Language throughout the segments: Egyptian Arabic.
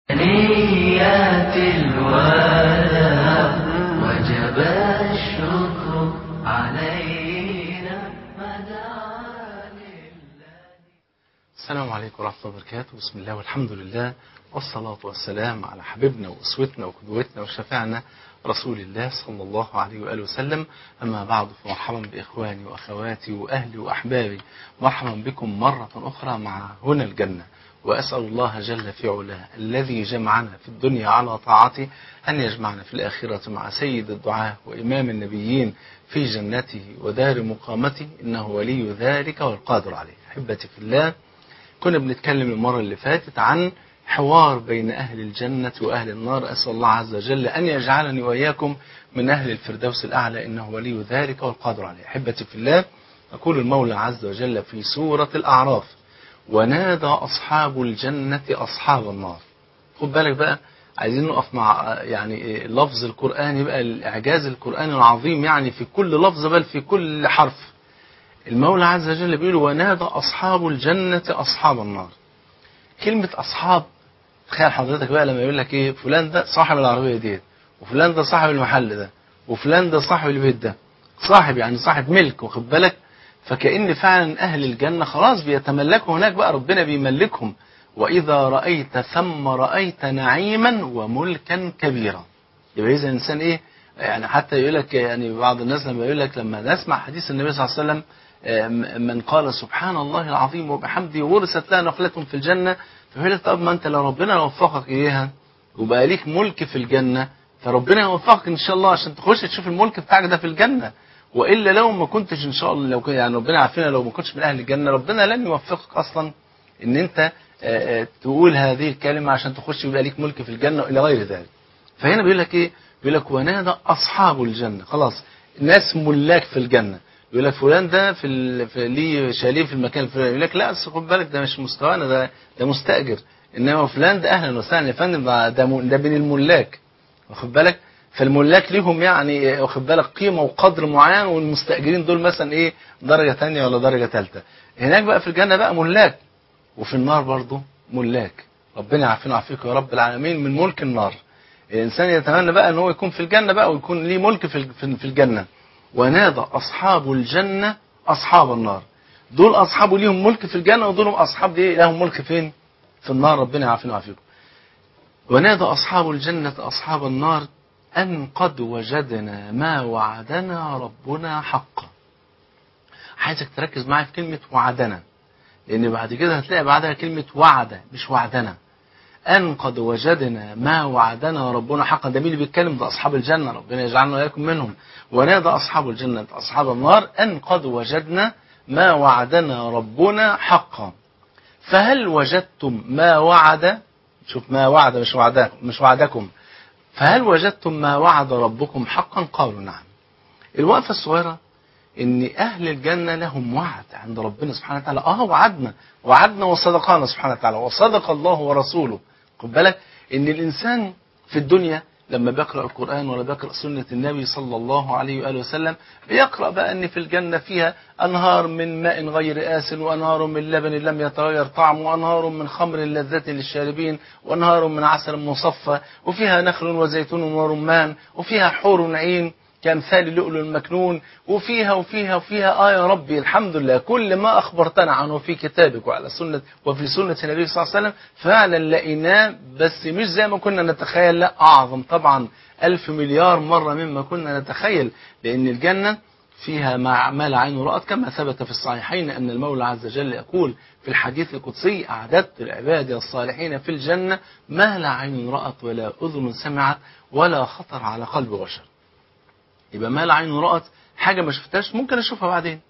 نيات الوداع وجب الشكر علينا مدعا السلام عليكم ورحمة الله وبركاته بسم الله والحمد لله والصلاة والسلام على حبيبنا وأسوتنا وقدوتنا وشفيعنا رسول الله صلى الله عليه وآله وسلم أما بعد فمرحبا بإخواني وأخواتي وأهلي وأحبابي مرحبا بكم مرة أخرى مع هنا الجنة وأسأل الله جل في علاه الذي جمعنا في الدنيا على طاعته أن يجمعنا في الآخرة مع سيد الدعاة وإمام النبيين في جنته ودار مقامته إنه ولي ذلك والقادر عليه أحبتي في الله كنا بنتكلم المرة اللي فاتت عن حوار بين أهل الجنة وأهل النار أسأل الله عز وجل أن يجعلني وإياكم من أهل الفردوس الأعلى إنه ولي ذلك والقادر عليه أحبتي في الله يقول المولى عز وجل في سورة الأعراف ونادى أصحاب الجنة أصحاب النار خد بالك بقى عايزين نقف مع يعني لفظ القرآن يبقى الإعجاز القرآن العظيم يعني في كل لفظ بل في كل حرف المولى عز وجل بيقول ونادى أصحاب الجنة أصحاب النار كلمة أصحاب تخيل حضرتك بقى لما يقول لك إيه فلان ده صاحب العربية ديت وفلان ده صاحب المحل ده وفلان ده صاحب البيت ده صاحب يعني صاحب ملك واخد بالك فكأن فعلا أهل الجنة خلاص بيتملكوا هناك بقى ربنا بيملكهم وإذا رأيت ثم رأيت نعيما وملكا كبيرا يبقى إذا الإنسان إيه يعني حتى يقول لك يعني بعض الناس لما يقول لك لما نسمع حديث النبي صلى الله عليه وسلم من قال سبحان الله العظيم وبحمده ورثت لها نخلة في الجنة فيقول لك طب ما أنت لو ربنا وفقك إياها وبقى ليك ملك في الجنة فربنا يوفقك إن شاء الله عشان تخش تشوف الملك بتاعك ده في الجنة والا لو ما كنتش ان شاء الله لو كان يعني ربنا عارفين لو ما كنتش من اهل الجنه ربنا لن يوفقك اصلا ان انت تقول هذه الكلمه عشان تخش يبقى ليك ملك في الجنه الى غير ذلك. فهنا بيقول لك ايه؟ بيقول لك ونادى اصحاب الجنه خلاص ناس ملاك في الجنه يقول لك فلان ده في, ال... في ليه شاليه في المكان الفلاني يقول لك لا خد بالك ده مش مستوانا ده ده مستاجر انما فلان ده اهلا وسهلا يا فندم ده ده, م... ده من الملاك واخد بالك فالملاك ليهم يعني واخد بالك قيمه وقدر معين والمستاجرين دول مثلا ايه درجه ثانيه ولا درجه ثالثه هناك بقى في الجنه بقى ملاك وفي النار برضه ملاك ربنا يعافينا ويعافيكم يا رب العالمين من ملك النار الانسان يتمنى بقى ان هو يكون في الجنه بقى ويكون ليه ملك في في الجنه ونادى اصحاب الجنه اصحاب النار دول اصحابه ليهم ملك في الجنه ودول اصحاب ايه لهم ملك فين في النار ربنا يعافينا ويعافيكم ونادى اصحاب الجنه اصحاب النار أن قد وجدنا ما وعدنا ربنا حقا عايزك تركز معايا في كلمة وعدنا لأن بعد كده هتلاقي بعدها كلمة وعد مش وعدنا أن قد وجدنا ما وعدنا ربنا حقا ده مين اللي بيتكلم ده أصحاب الجنة ربنا يجعلنا وإياكم منهم ونادى أصحاب الجنة أصحاب النار أن قد وجدنا ما وعدنا ربنا حقا فهل وجدتم ما وعد شوف ما وعد مش وعدكم مش وعدكم فهل وجدتم ما وعد ربكم حقا قالوا نعم الوقفة الصغيرة ان اهل الجنة لهم وعد عند ربنا سبحانه وتعالى اه وعدنا وعدنا وصدقنا سبحانه وتعالى وصدق الله ورسوله خد بالك ان الانسان في الدنيا لما بيقرأ القرآن ولا بيقرأ سنة النبي صلى الله عليه وآله وسلم بيقرأ بقى أن في الجنة فيها أنهار من ماء غير آس وأنهار من لبن لم يتغير طعمه وأنهار من خمر لذة للشاربين وأنهار من عسل مصفى وفيها نخل وزيتون ورمان وفيها حور عين كأمثال اللؤلؤ المكنون وفيها وفيها وفيها آه يا ربي الحمد لله كل ما أخبرتنا عنه في كتابك وعلى سنة وفي سنة النبي صلى الله عليه وسلم فعلا لقيناه بس مش زي ما كنا نتخيل لا أعظم طبعا ألف مليار مرة مما كنا نتخيل لأن الجنة فيها ما لا عين رأت كما ثبت في الصحيحين أن المولى عز وجل يقول في الحديث القدسي أعددت لعبادي الصالحين في الجنة ما لا عين رأت ولا أذن سمعت ولا خطر على قلب بشر يبقى ما لا عين رأت حاجة ما شفتهاش ممكن أشوفها بعدين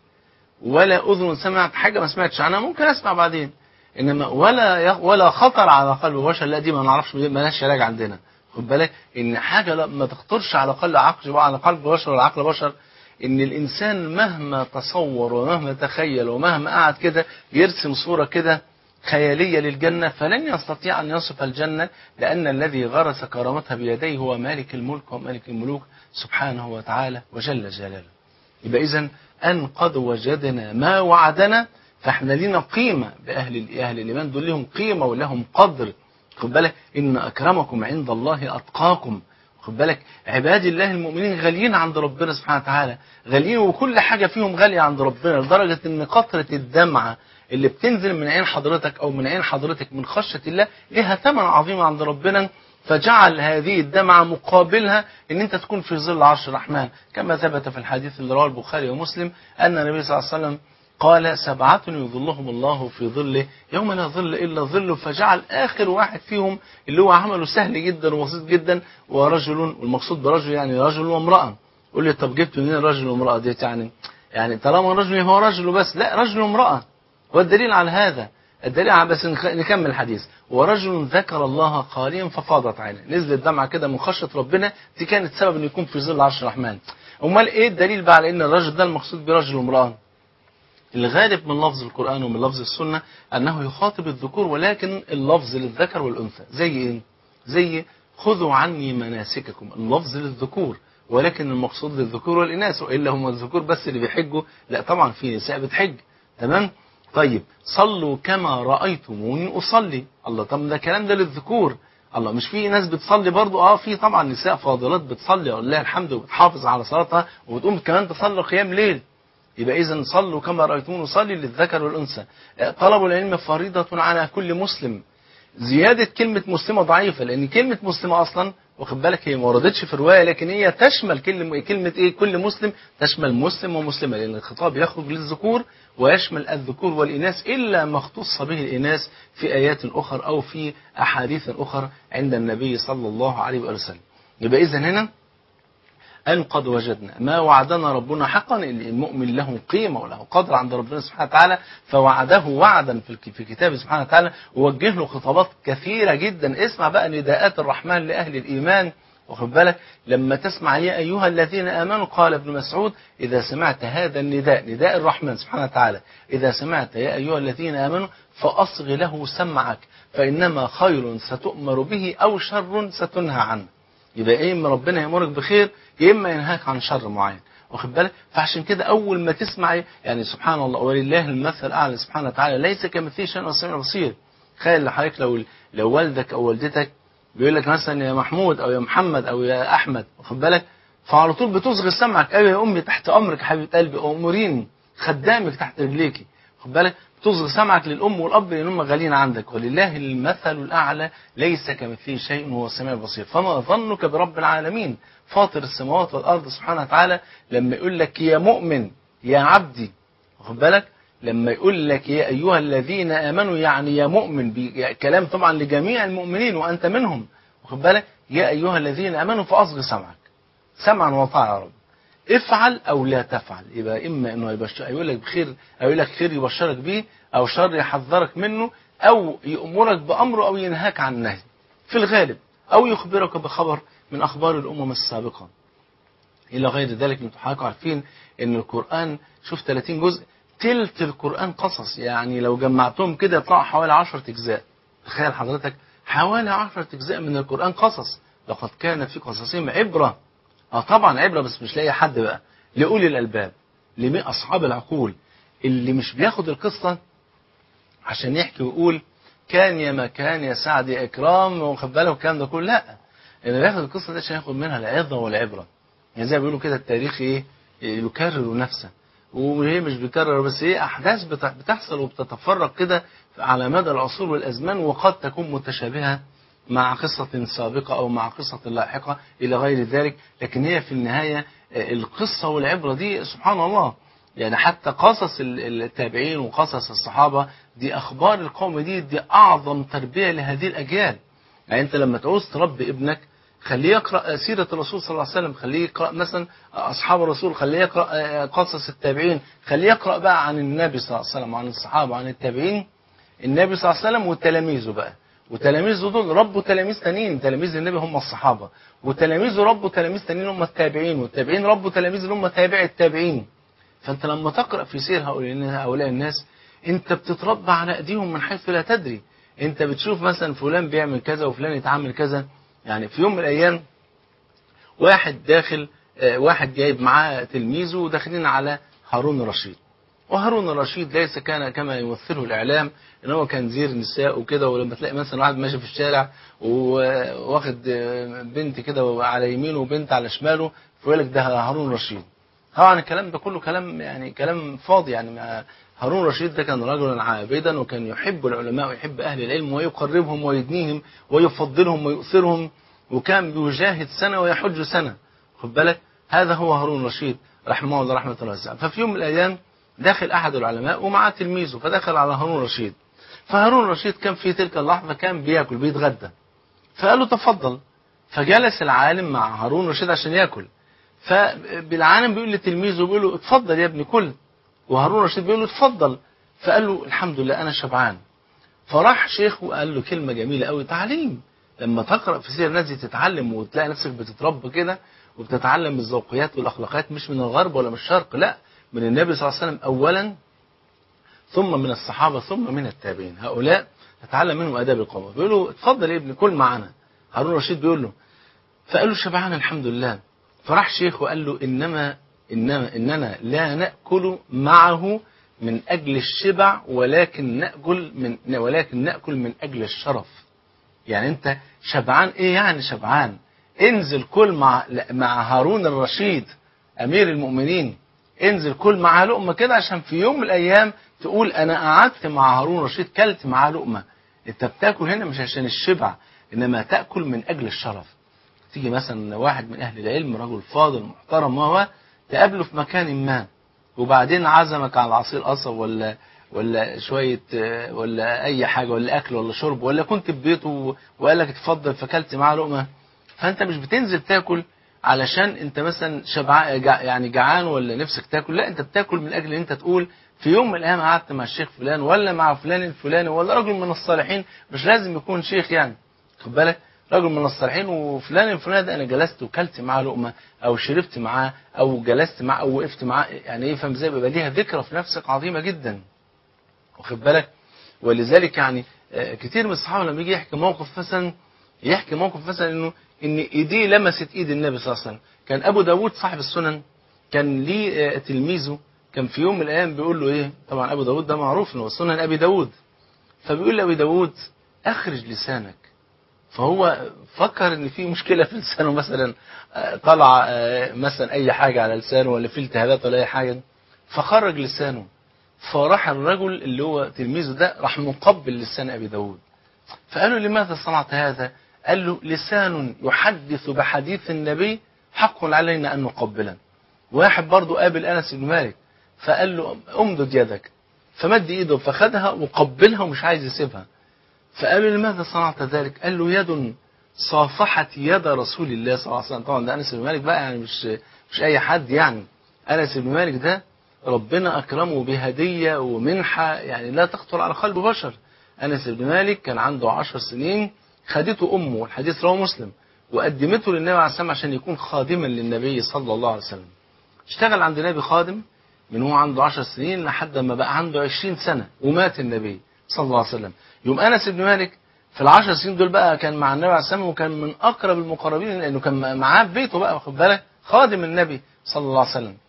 ولا أذن سمعت حاجة ما سمعتش عنها ممكن أسمع بعدين إنما ولا ولا خطر على قلب بشر لا دي ما نعرفش ما لهاش علاج عندنا خد بالك إن حاجة ما تخطرش على قلب عقل على قلب بشر ولا عقل بشر إن الإنسان مهما تصور ومهما تخيل ومهما قعد كده يرسم صورة كده خيالية للجنة فلن يستطيع أن يصف الجنة لأن الذي غرس كرامتها بيديه هو مالك الملك ومالك الملوك سبحانه وتعالى وجل جلاله يبقى إذا أن قد وجدنا ما وعدنا فاحنا لينا قيمة بأهل أهل الإيمان دول لهم قيمة ولهم قدر خد بالك إن أكرمكم عند الله أتقاكم خد بالك عباد الله المؤمنين غاليين عند ربنا سبحانه وتعالى غاليين وكل حاجة فيهم غالية عند ربنا لدرجة إن قطرة الدمعة اللي بتنزل من عين حضرتك أو من عين حضرتك من خشية الله لها ثمن عظيم عند ربنا فجعل هذه الدمعة مقابلها ان انت تكون في ظل عرش الرحمن كما ثبت في الحديث اللي رواه البخاري ومسلم ان النبي صلى الله عليه وسلم قال سبعة يظلهم الله في ظله يوم لا ظل إلا ظله فجعل آخر واحد فيهم اللي هو عمله سهل جدا وبسيط جدا ورجل والمقصود برجل يعني رجل وامرأة قول لي طب جبت منين الرجل والامرأة ديت يعني يعني طالما رجل هو رجل بس لا رجل وامرأة والدليل على هذا الدليل على بس نكمل الحديث ورجل ذكر الله خاليا ففاضت عينه نزل الدمعة كده من خشية ربنا دي كانت سبب انه يكون في ظل عرش الرحمن امال ايه الدليل بقى على ان الرجل ده المقصود برجل وامرأة الغالب من لفظ القرآن ومن لفظ السنة أنه يخاطب الذكور ولكن اللفظ للذكر والأنثى زي إيه؟ زي خذوا عني مناسككم اللفظ للذكور ولكن المقصود للذكور والإناث وإلا هم الذكور بس اللي بيحجوا لا طبعا في نساء بتحج تمام طيب صلوا كما رأيتموني أصلي الله طب ده كلام ده للذكور الله مش في ناس بتصلي برضو اه في طبعا نساء فاضلات بتصلي ولله الحمد وبتحافظ على صلاتها وبتقوم كمان تصلي قيام ليل يبقى إذا صلوا كما رأيتمون صلي للذكر والأنثى طلب العلم فريضة على كل مسلم زيادة كلمة مسلمة ضعيفة لأن كلمة مسلمة أصلا واخد بالك هي ما وردتش في الرواية لكن هي تشمل كلمة, كلمة إيه كل مسلم تشمل مسلم ومسلمة لأن الخطاب يخرج للذكور ويشمل الذكور والإناث إلا ما اختص به الإناث في آيات أخرى أو في أحاديث أخرى عند النبي صلى الله عليه وآله وسلم يبقى إذا هنا أن قد وجدنا ما وعدنا ربنا حقا المؤمن له قيمة وله قدر عند ربنا سبحانه وتعالى فوعده وعدا في كتابه سبحانه وتعالى ووجه له خطابات كثيرة جدا اسمع بقى نداءات الرحمن لأهل الإيمان واخد بالك لما تسمع يا أيها الذين آمنوا قال ابن مسعود إذا سمعت هذا النداء نداء الرحمن سبحانه وتعالى إذا سمعت يا أيها الذين آمنوا فأصغ له سمعك فإنما خير ستؤمر به أو شر ستنهى عنه يبقى إيه إما ربنا يأمرك بخير يا إما ينهاك عن شر معين واخد بالك فعشان كده أول ما تسمع يعني سبحان الله ولله المثل الأعلى سبحانه وتعالى ليس كمثله شيء وسميع بصير تخيل لحضرتك لو لو والدك أو والدتك بيقول لك مثلا يا محمود أو يا محمد أو يا أحمد واخد بالك فعلى طول بتصغي سمعك أيوة يا أمي تحت أمرك حبيبة قلبي أموريني خدامك تحت رجليكي واخد بالك تصغي سمعك للأم والأب لأن هم غاليين عندك ولله المثل الأعلى ليس كمثله شيء وهو السميع البصير فما ظنك برب العالمين فاطر السماوات والأرض سبحانه وتعالى لما يقول لك يا مؤمن يا عبدي واخد بالك لما يقول لك يا أيها الذين آمنوا يعني يا مؤمن كلام طبعا لجميع المؤمنين وأنت منهم واخد بالك يا أيها الذين آمنوا فأصغي سمعك سمعا وطاعة يا رب افعل أو لا تفعل يبقى إما إنه يبشر يقول لك بخير أو يقول لك خير يبشرك به أو شر يحذرك منه أو يأمرك بأمره أو ينهاك عن النهي في الغالب أو يخبرك بخبر من أخبار الأمم السابقة إلى غير ذلك انتم حضراتكم عارفين إن القرآن شوف 30 جزء تلت القرآن قصص يعني لو جمعتهم كده يطلعوا حوالي 10 أجزاء تخيل حضرتك حوالي 10 أجزاء من القرآن قصص لقد كان في قصصهم عبرة اه طبعا عبرة بس مش لاقي حد بقى لأولي الألباب لمئة أصحاب العقول اللي مش بياخد القصة عشان يحكي ويقول كان يا مكان يا سعد يا إكرام واخد باله والكلام ده كله لا اللي بياخد القصة دي عشان ياخد منها العظة والعبرة يعني زي ما بيقولوا كده التاريخ ايه يكرر نفسه وهي مش بيكرر بس ايه احداث بتحصل وبتتفرق كده على مدى العصور والازمان وقد تكون متشابهه مع قصة سابقة أو مع قصة لاحقة إلى غير ذلك لكن هي في النهاية القصة والعبرة دي سبحان الله يعني حتى قصص التابعين وقصص الصحابة دي أخبار القوم دي دي أعظم تربية لهذه الأجيال يعني أنت لما تعوز تربي ابنك خليه يقرأ سيرة الرسول صلى الله عليه وسلم خليه يقرأ مثلا أصحاب الرسول خليه يقرأ قصص التابعين خليه يقرأ بقى عن النبي صلى الله عليه وسلم وعن الصحابة وعن التابعين النبي صلى الله عليه وسلم وتلاميذه بقى وتلاميذه دول ربوا تلاميذ تانيين تلاميذ النبي هم الصحابة وتلاميذه ربوا تلاميذ تانيين هم التابعين والتابعين ربوا تلاميذ اللي هم تابع التابعين فانت لما تقرأ في سير هؤلاء الناس انت بتتربى على ايديهم من حيث لا تدري انت بتشوف مثلا فلان بيعمل كذا وفلان يتعامل كذا يعني في يوم من الايام واحد داخل واحد جايب معاه تلميذه وداخلين على هارون الرشيد وهارون الرشيد ليس كان كما يمثله الإعلام إن هو كان زير نساء وكده ولما تلاقي مثلا واحد ماشي في الشارع وواخد بنت كده على يمينه وبنت على شماله فيقول لك ده هارون رشيد طبعا الكلام ده كله كلام يعني كلام فاضي يعني ما هارون رشيد ده كان رجلا عابدا وكان يحب العلماء ويحب أهل العلم ويقربهم ويدنيهم ويفضلهم ويؤثرهم وكان بيجاهد سنة ويحج سنة خد بالك هذا هو هارون رشيد رحمه الله رحمة الله واسعة ففي يوم من الأيام داخل أحد العلماء ومعاه تلميذه فدخل على هارون رشيد فهارون رشيد كان في تلك اللحظة كان بياكل بيتغدى فقال له تفضل فجلس العالم مع هارون رشيد عشان ياكل فبالعالم بيقول لتلميذه بيقول له اتفضل يا ابني كل وهارون رشيد بيقول له اتفضل فقال له الحمد لله أنا شبعان فراح شيخه قال له كلمة جميلة قوي تعليم لما تقرأ في سير الناس دي تتعلم وتلاقي نفسك بتتربى كده وبتتعلم الذوقيات والأخلاقيات مش من الغرب ولا من الشرق لا من النبي صلى الله عليه وسلم أولا ثم من الصحابة ثم من التابعين هؤلاء تتعلم منهم آداب القوم بيقول له اتفضل يا ابني كل معانا هارون رشيد بيقول له فقال له شبعان الحمد لله فراح شيخه وقال له إنما إنما إننا لا نأكل معه من أجل الشبع ولكن نأكل من ولكن نأكل من أجل الشرف يعني أنت شبعان إيه يعني شبعان انزل كل مع مع هارون الرشيد أمير المؤمنين انزل كل معاه لقمة كده عشان في يوم من الأيام تقول أنا قعدت مع هارون رشيد كلت معاه لقمة أنت بتاكل هنا مش عشان الشبع إنما تأكل من أجل الشرف تيجي مثلا واحد من أهل العلم رجل فاضل محترم وهو تقابله في مكان ما وبعدين عزمك على عصير قصب ولا ولا شوية ولا أي حاجة ولا أكل ولا شرب ولا كنت في بيته وقال لك اتفضل فكلت معاه لقمة فأنت مش بتنزل تاكل علشان أنت مثلا شبعان يعني جعان ولا نفسك تاكل لا أنت بتاكل من أجل أنت تقول في يوم من الأيام قعدت مع الشيخ فلان ولا مع فلان الفلاني ولا رجل من الصالحين مش لازم يكون شيخ يعني خد بالك رجل من الصالحين وفلان الفلاني ده انا جلست وكلت معاه لقمه او شربت معاه او جلست معاه او وقفت معاه يعني ايه فاهم ازاي بيبقى ليها ذكرى في نفسك عظيمه جدا واخد بالك ولذلك يعني كتير من الصحابه لما يجي يحكي موقف مثلا يحكي موقف مثلا انه ان ايديه لمست ايد النبي صلى الله عليه وسلم كان ابو داود صاحب السنن كان ليه تلميذه كان في يوم من الايام بيقول له ايه طبعا ابو داود ده معروف انه سنن ابي داود فبيقول لابي داود اخرج لسانك فهو فكر ان في مشكله في لسانه مثلا طلع مثلا اي حاجه على لسانه ولا في التهابات ولا اي حاجه فخرج لسانه فراح الرجل اللي هو تلميذه ده راح مقبل لسان ابي داود فقالوا لماذا صنعت هذا قال له لسان يحدث بحديث النبي حق علينا ان نقبله واحد برضه قابل انس بن مالك فقال له امدد يدك فمد ايده فخدها وقبلها ومش عايز يسيبها فقال له لماذا صنعت ذلك قال له يد صافحت يد رسول الله صلى الله عليه وسلم طبعا ده انس بن مالك بقى يعني مش مش اي حد يعني انس بن مالك ده ربنا اكرمه بهديه ومنحه يعني لا تخطر على قلب بشر انس بن مالك كان عنده عشر سنين خدته امه والحديث رواه مسلم وقدمته للنبي عليه السلام عشان يكون خادما للنبي صلى الله عليه وسلم اشتغل عند النبي خادم من هو عنده عشر سنين لحد ما بقى عنده عشرين سنة ومات النبي صلى الله عليه وسلم يوم أنس بن مالك في العشر سنين دول بقى كان مع النبي عليه السلام وكان من أقرب المقربين لأنه كان معاه في بيته بقى واخد بالك خادم النبي صلى الله عليه وسلم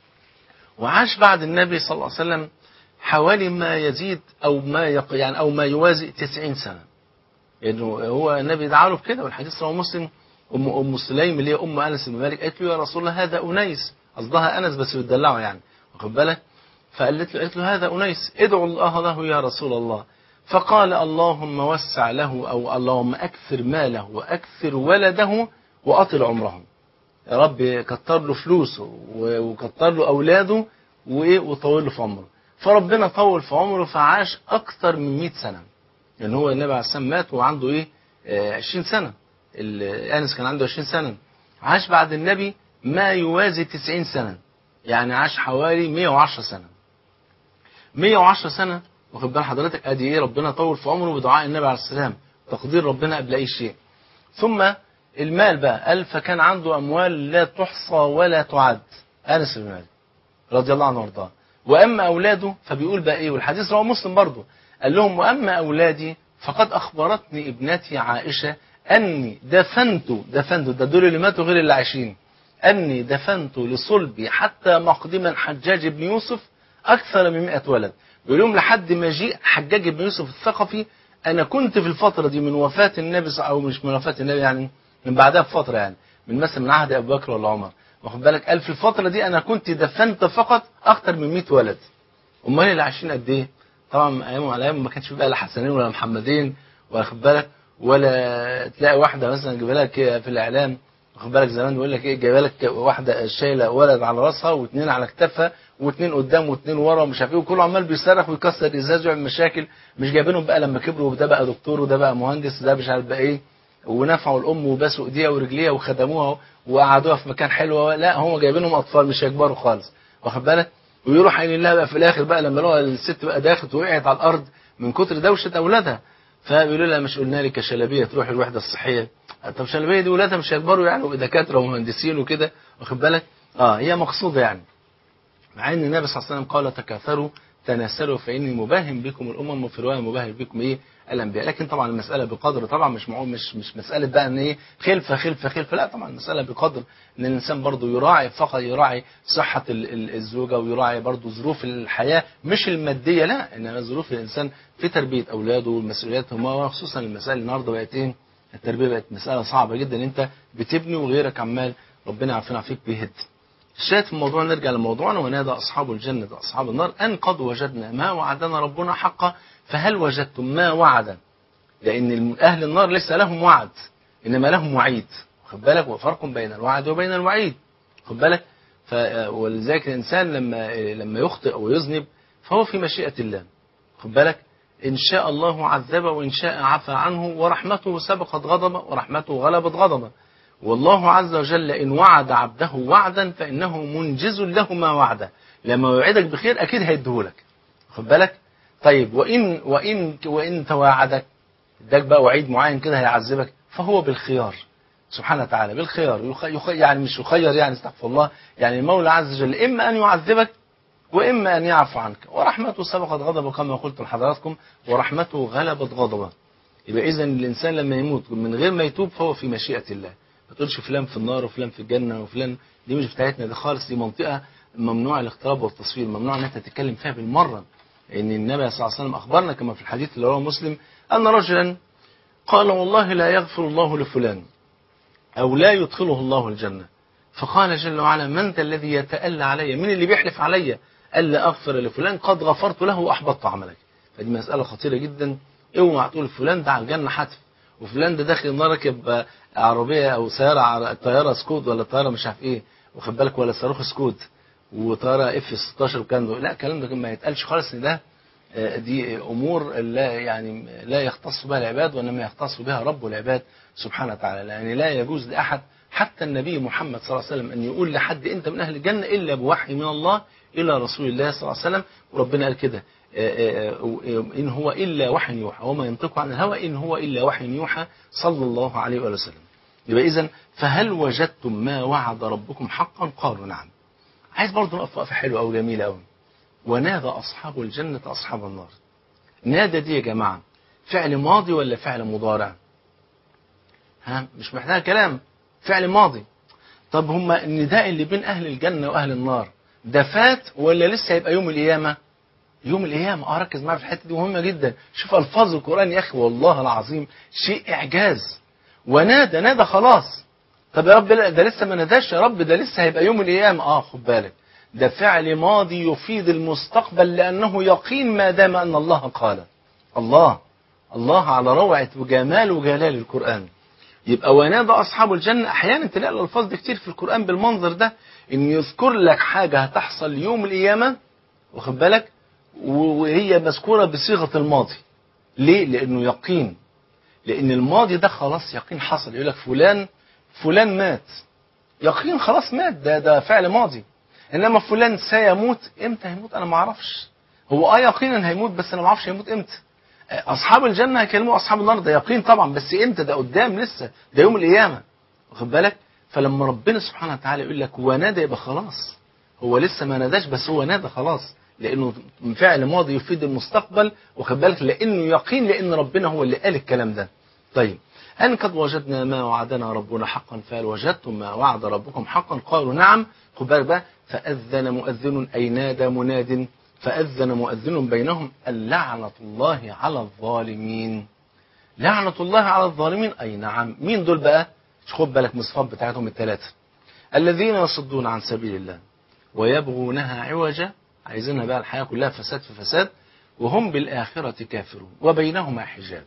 وعاش بعد النبي صلى الله عليه وسلم حوالي ما يزيد أو ما يق... يعني أو ما يوازي 90 سنة لأنه هو النبي دعا له بكده والحديث رواه مسلم أم أم سليم اللي هي أم أنس بن مالك قالت له يا رسول الله هذا أنيس قصدها أنس بس بتدلعه يعني واخد بالك فقالت له قالت له هذا أنيس ادعو الله له يا رسول الله فقال اللهم وسع له أو اللهم أكثر ماله وأكثر ولده وأطل عمره يا رب كتر له فلوسه وكتر له أولاده وإيه وطول له في عمره فربنا طول في عمره فعاش أكثر من 100 سنة يعني هو النبي عليه السلام مات وعنده إيه آه 20 سنة أنس كان عنده 20 سنة عاش بعد النبي ما يوازي 90 سنة يعني عاش حوالي 110 سنة 110 سنة واخد بال حضرتك ادي ايه ربنا طول في عمره بدعاء النبي عليه السلام تقدير ربنا قبل اي شيء ثم المال بقى قال فكان عنده اموال لا تحصى ولا تعد انس بن مالك رضي الله عنه وارضاه واما اولاده فبيقول بقى ايه والحديث رواه مسلم برضه قال لهم واما اولادي فقد اخبرتني ابنتي عائشه اني دفنت دفنت ده دول اللي ماتوا غير اللي عايشين اني دفنت لصلبي حتى مقدما حجاج بن يوسف اكثر من 100 ولد بيقول لهم لحد ما جيء حجاج بن يوسف الثقفي انا كنت في الفتره دي من وفاه النبي ص- او مش من وفاه النبي يعني من بعدها بفتره يعني من مثلا من عهد ابو بكر ولا عمر واخد بالك قال في الفتره دي انا كنت دفنت فقط اكثر من 100 ولد امال اللي عايشين قد ايه طبعا ايام على ايام ما كانش في بقى لا حسنين ولا محمدين واخد بالك ولا تلاقي واحده مثلا جايبه لك في الاعلام واخد بالك زمان بيقول لك ايه جايبه لك واحده شايله ولد على راسها واثنين على كتافها واثنين قدام واثنين ورا ومش عارف ايه وكله عمال بيصرخ ويكسر ازاز ويعمل مشاكل مش جايبينهم بقى لما كبروا وده بقى دكتور وده بقى مهندس ده مش عارف بقى ايه ونفعوا الام وباسوا ايديها ورجليها وخدموها وقعدوها في مكان حلو لا هم جايبينهم اطفال مش هيكبروا خالص واخد بالك ويروح عين الله بقى في الاخر بقى لما لقوا الست بقى داخت وقعت على الارض من كتر دوشه اولادها فبيقولوا لها مش قلنا لك يا شلبيه تروحي الوحده الصحيه طب شلبيه دي ولادها مش هيكبروا يعني دكاتره ومهندسين وكده واخد بالك اه هي مقصوده يعني مع ان النبي صلى الله عليه وسلم قال تكاثروا تناسلوا فاني مباهم بكم الامم وفي روايه مباهم بكم ايه الانبياء لكن طبعا المساله بقدر طبعا مش معقول مش مش مساله بقى ان ايه خلفه خلفه خلفه لا طبعا المساله بقدر ان الانسان برضه يراعي فقط يراعي صحه ال- ال- الزوجه ويراعي برضه ظروف الحياه مش الماديه لا انما ظروف الانسان في تربيه اولاده والمسؤوليات هم وخصوصا المسائل النهارده بقت ايه التربيه بقت مساله صعبه جدا انت بتبني وغيرك عمال ربنا يعافينا فيك بيهد الشاهد في الموضوع نرجع لموضوعنا ونادى أصحاب الجنة أصحاب النار أن قد وجدنا ما وعدنا ربنا حقا فهل وجدتم ما وعد لأن الم- أهل النار ليس لهم وعد إنما لهم وعيد خد بالك وفرق بين الوعد وبين الوعيد خد بالك ف ولذلك الإنسان لما لما يخطئ أو يذنب فهو في مشيئة الله خد بالك إن شاء الله عذبه وإن شاء عفى عنه ورحمته سبقت غضبه ورحمته غلبت غضبه والله عز وجل إن وعد عبده وعدا فإنه منجز له ما وعده لما يوعدك بخير أكيد هيديهولك خد بالك طيب وإن وإن وإن تواعدك اداك بقى وعيد معين كده هيعذبك فهو بالخيار سبحانه وتعالى بالخيار يخ... يخ... يعني مش يخير يعني استغفر الله يعني المولى عز وجل إما أن يعذبك وإما أن يعفو عنك ورحمته سبقت غضبه كما قلت لحضراتكم ورحمته غلبت غضبه يبقى إذا الإنسان لما يموت من غير ما يتوب فهو في مشيئة الله ما تقولش فلان في النار وفلان في الجنة وفلان دي مش بتاعتنا دي خالص دي منطقة ممنوع الاقتراب والتصوير ممنوع ان انت تتكلم فيها بالمرة ان النبي صلى الله عليه وسلم اخبرنا كما في الحديث اللي رواه مسلم ان رجلا قال والله لا يغفر الله لفلان او لا يدخله الله الجنة فقال جل وعلا من ذا الذي يتألى علي من اللي بيحلف علي ألا أغفر لفلان قد غفرت له وأحبطت عملك فدي مسألة خطيرة جدا اوعى تقول فلان ده على الجنة حتف وفلان ده داخل النار راكب عربية أو سيارة عر- طيارة سكود ولا طيارة مش عارف إيه واخد بالك ولا صاروخ سكود وطيارة اف 16 وكان ده لا الكلام ده ما يتقالش خالص ان ده آه، دي امور لا يعني لا يختص بها العباد وانما يختص بها رب العباد سبحانه وتعالى لان لا يجوز لاحد حتى النبي محمد صلى الله عليه وسلم ان يقول لحد انت من اهل الجنه الا بوحي من الله الى رسول الله صلى الله عليه وسلم وربنا قال كده آه، آه، آه، ان هو الا وحي يوحى وما ينطق عن الهوى ان هو الا وحي يوحى صلى الله عليه وآله وسلم يبقى اذا فهل وجدتم ما وعد ربكم حقا قالوا نعم عايز برضه نقف وقفه حلوه قوي جميله قوي ونادى اصحاب الجنه اصحاب النار نادى دي يا جماعه فعل ماضي ولا فعل مضارع ها مش محتاج كلام فعل ماضي طب هما النداء اللي بين اهل الجنه واهل النار ده فات ولا لسه هيبقى يوم القيامه يوم القيامة اه ركز معايا في الحتة دي مهمة جدا شوف ألفاظ القرآن يا أخي والله العظيم شيء إعجاز ونادى نادى خلاص طب يا رب لا ده لسه ما ناداش يا رب ده لسه هيبقى يوم القيامة اه خد بالك ده فعل ماضي يفيد المستقبل لأنه يقين ما دام أن الله قال الله الله على روعة وجمال وجلال القرآن يبقى ونادى أصحاب الجنة أحيانا تلاقي الألفاظ دي كتير في القرآن بالمنظر ده إن يذكر لك حاجة هتحصل يوم القيامة واخد بالك وهي مذكورة بصيغة الماضي ليه؟ لأنه يقين لأن الماضي ده خلاص يقين حصل يقول لك فلان فلان مات يقين خلاص مات ده ده فعل ماضي إنما فلان سيموت إمتى هيموت أنا ما أعرفش هو آه يقينا هيموت بس أنا ما أعرفش هيموت إمتى أصحاب الجنة هيكلموا أصحاب النار ده يقين طبعا بس إمتى ده قدام لسه ده يوم القيامة واخد بالك فلما ربنا سبحانه وتعالى يقول لك ونادى يبقى خلاص هو لسه ما ناداش بس هو نادى خلاص لانه فعل ماضي يفيد المستقبل واخد بالك لانه يقين لان ربنا هو اللي قال الكلام ده طيب ان قد وجدنا ما وعدنا ربنا حقا فهل وجدتم ما وعد ربكم حقا قالوا نعم خد بالك بقى فاذن مؤذن اي نادى مناد فأذن مؤذن بينهم اللعنة الله على الظالمين لعنة الله على الظالمين أي نعم مين دول بقى خد بالك من الصفات بتاعتهم الثلاثة الذين يصدون عن سبيل الله ويبغونها عوجا عايزينها بقى الحياة كلها فساد في فساد وهم بالآخرة كافرون وبينهما حجاب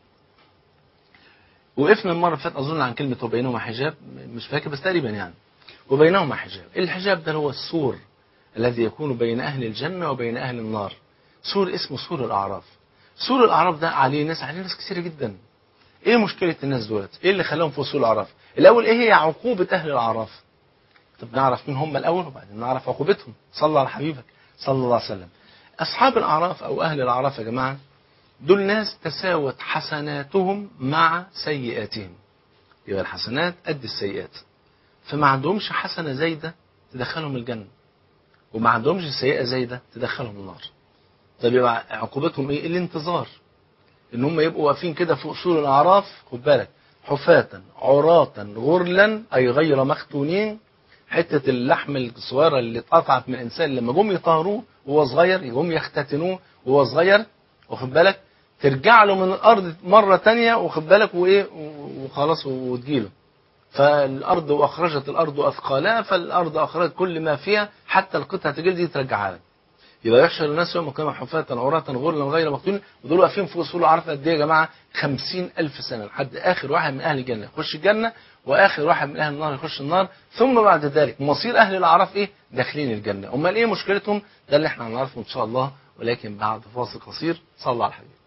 وقفنا المرة اللي فاتت أظن عن كلمة وبينهما حجاب مش فاكر بس تقريبا يعني وبينهما حجاب الحجاب ده هو السور الذي يكون بين أهل الجنة وبين أهل النار سور اسمه سور الأعراف سور الأعراف ده عليه ناس عليه ناس كثيرة جدا ايه مشكلة الناس دولت ايه اللي خلاهم في سور الأعراف الأول ايه هي عقوبة أهل الأعراف طب نعرف مين هم الأول وبعدين نعرف عقوبتهم صلى على حبيبك صلى الله عليه وسلم أصحاب الأعراف أو أهل الأعراف يا جماعة دول ناس تساوت حسناتهم مع سيئاتهم يبقى الحسنات قد السيئات فما عندهمش حسنة زايدة تدخلهم الجنة وما عندهمش سيئة زايدة تدخلهم النار طب يبقى عقوبتهم ايه الانتظار ان هم يبقوا واقفين كده فوق سور الاعراف خد بالك حفاة عراة غرلا اي غير مختونين حتة اللحم الصغيرة اللي اتقطعت من الانسان لما جم يطهروه وهو صغير يقوم يختتنوه وهو صغير واخد بالك ترجع له من الارض مرة تانية واخد بالك وايه وخلاص وتجيله فالارض واخرجت الارض اثقالها فالارض اخرجت كل ما فيها حتى القطعة الجلد دي ترجعها لك يبقى يحشر الناس يوم القيامة حفاة عراة غرلا غير مقتولين ودول واقفين فوق سور العرف قد ايه يا جماعة 50 ألف سنة لحد آخر واحد من أهل الجنة يخش الجنة وآخر واحد من أهل النار يخش النار ثم بعد ذلك مصير أهل الأعراف إيه؟ داخلين الجنة أمال إيه مشكلتهم؟ ده اللي احنا هنعرفه إن شاء الله ولكن بعد فاصل قصير صلى على الحبيب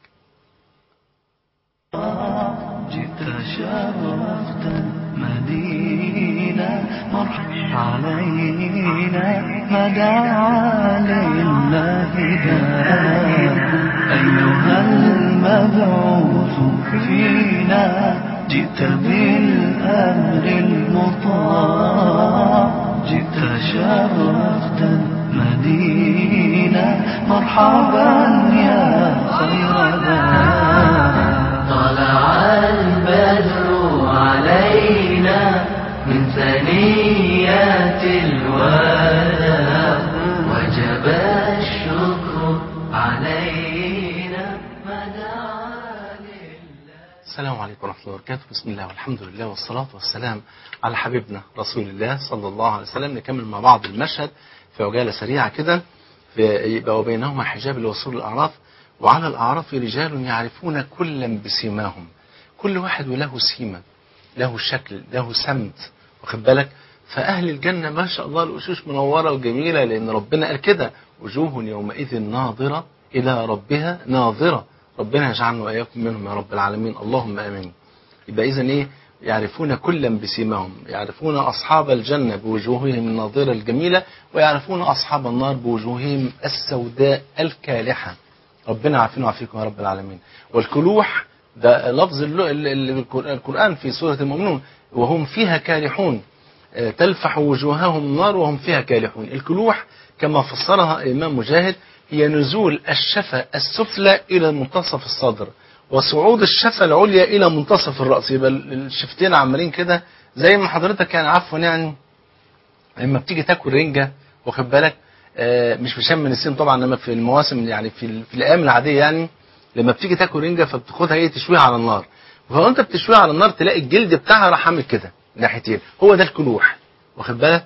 جئت شرفت المدينة مرحب علينا مدعا لله دار أيها المبعوث فينا جئت بالأمر المطاع جئت شرفت المدينة مرحبا يا خير دار طلع البدر علينا من ثنيات الوداع وجب الشكر علينا مدعا السلام عليكم ورحمة الله وبركاته بسم الله والحمد لله والصلاة والسلام على حبيبنا رسول الله صلى الله عليه وسلم نكمل مع بعض المشهد في عجالة سريعة كده في- يبقى وبينهما حجاب الوصول الأعراف وعلى الأعراف رجال يعرفون كلا بسيماهم كل واحد وله سيمة له شكل له سمت واخد بالك فأهل الجنة ما شاء الله الوشوش منورة وجميلة لأن ربنا قال كده وجوه يومئذ ناظرة إلى ربها ناظرة ربنا يجعلنا وإياكم منهم يا رب العالمين اللهم آمين يبقى إذا إيه يعرفون كلا بسيماهم يعرفون أصحاب الجنة بوجوههم الناظرة الجميلة ويعرفون أصحاب النار بوجوههم السوداء الكالحة ربنا يعافينا ويعافيكم يا رب العالمين والكلوح ده لفظ الل- ال- ال- القرآن في سورة المؤمنون وهم فيها كالحون آه، تلفح وجوههم النار وهم فيها كالحون الكلوح كما فسرها الإمام مجاهد هي نزول الشفة السفلى إلى منتصف الصدر وصعود الشفة العليا إلى منتصف الرأس يبقى ال- الشفتين عمالين كده زي ما حضرتك يعني عفوا يعني لما بتيجي تاكل رنجة واخد بالك آه، مش بشم من السن طبعا انما في المواسم يعني في, ال- في الايام العاديه يعني لما بتيجي تاكل رنجة فبتاخدها ايه تشويها على النار فانت بتشويها على النار تلاقي الجلد بتاعها راح عامل كده ناحيتين هو ده الكلوح واخد بالك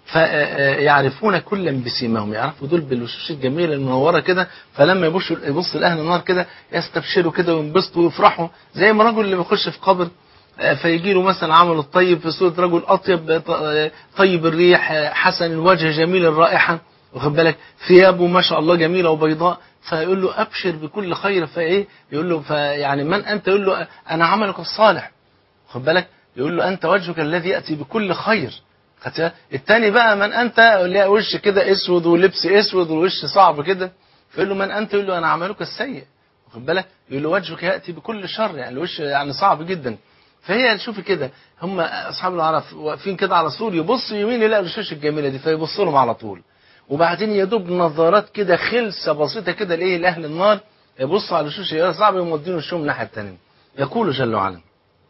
فيعرفون كلا بسيماهم يعرفوا دول بالوشوش الجميله المنوره كده فلما يبصوا يبص لاهل النار كده يستبشروا كده وينبسطوا ويفرحوا زي ما الرجل اللي بيخش في قبر آه، فيجي له مثلا عمل الطيب في صورة رجل أطيب آه، طيب الريح آه، حسن الوجه جميل الرائحة واخد بالك ثيابه ما شاء الله جميلة وبيضاء فيقول له أبشر بكل خير فإيه يقول له فيعني من أنت يقول له أنا عملك الصالح واخد بالك يقول له أنت وجهك الذي يأتي بكل خير خدت بالك؟ التاني بقى من أنت اللي وش كده أسود ولبس أسود ووش صعب كده فيقول له من أنت يقول له أنا عملك السيء واخد بالك يقول له وجهك يأتي بكل شر يعني الوش يعني صعب جدا فهي شوفي كده هم اصحاب العرف واقفين كده على سور يبص يمين يلاقي الوشوش الجميله دي فيبص لهم على طول وبعدين يدوب نظرات كده خلسه بسيطه كده لايه لاهل النار يبصوا على الوشوش يا صعب يمدين وشهم الناحيه الثانيه يقول جل وعلا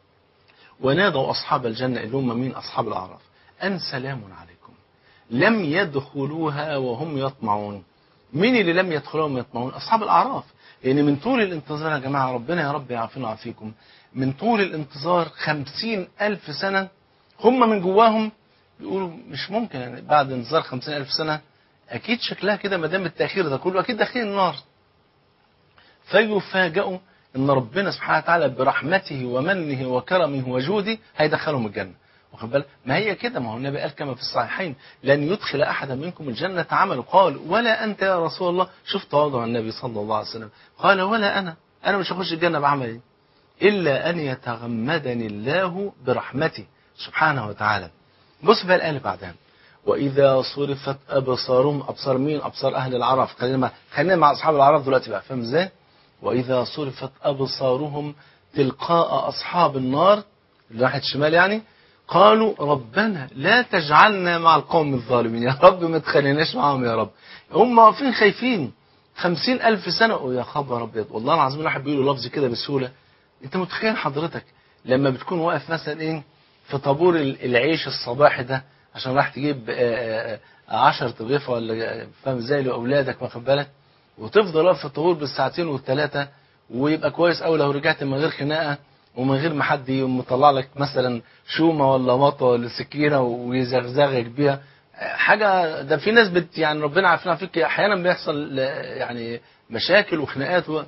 ونادوا اصحاب الجنه اللي هم مين اصحاب الاعراف ان سلام عليكم لم يدخلوها وهم يطمعون مين اللي لم يدخلهم يطمعون أصحاب الأعراف لأن من طول الانتظار يا جماعة ربنا يا رب يعافينا ويعافيكم من طول الانتظار خمسين ألف سنة هم من جواهم بيقولوا مش ممكن يعني بعد انتظار خمسين ألف سنة أكيد شكلها كده ما دام التأخير ده كله أكيد داخلين النار فيفاجئوا ان ربنا سبحانه وتعالى برحمته ومنه وكرمه وجوده هيدخلهم الجنه واخد بالك ما هي كده ما هو النبي قال كما في الصحيحين لن يدخل احدا منكم الجنه عمل قال ولا انت يا رسول الله شوف تواضع النبي صلى الله عليه وسلم قال ولا انا انا مش هخش الجنه بعمل ايه الا ان يتغمدني الله برحمته سبحانه وتعالى بص بقى الايه اللي بعدها واذا صرفت ابصارهم ابصار مين ابصار اهل العرف خلينا خلينا مع اصحاب العرف دلوقتي بقى فاهم ازاي وإذا صرفت أبصارهم تلقاء أصحاب النار ناحية الشمال يعني قالوا ربنا لا تجعلنا مع القوم الظالمين يا رب ما تخليناش معاهم يا رب هم واقفين خايفين خمسين ألف سنة ويا خبر أبيض والله العظيم الواحد بيقول لفظ كده بسهولة أنت متخيل حضرتك لما بتكون واقف مثلا إيه في طابور العيش الصباحي ده عشان راح تجيب 10 رغيفة ولا فاهم ازاي لأولادك واخد بالك وتفضل واقف في الطابور بالساعتين والثلاثة ويبقى كويس أوي لو رجعت من غير خناقة ومن غير ما حد يقوم مطلع لك مثلا شومة ولا مطوة ولا سكينة ويزغزغك بيها حاجة ده في ناس بت يعني ربنا عافينا فيك أحيانا بيحصل يعني مشاكل وخناقات و...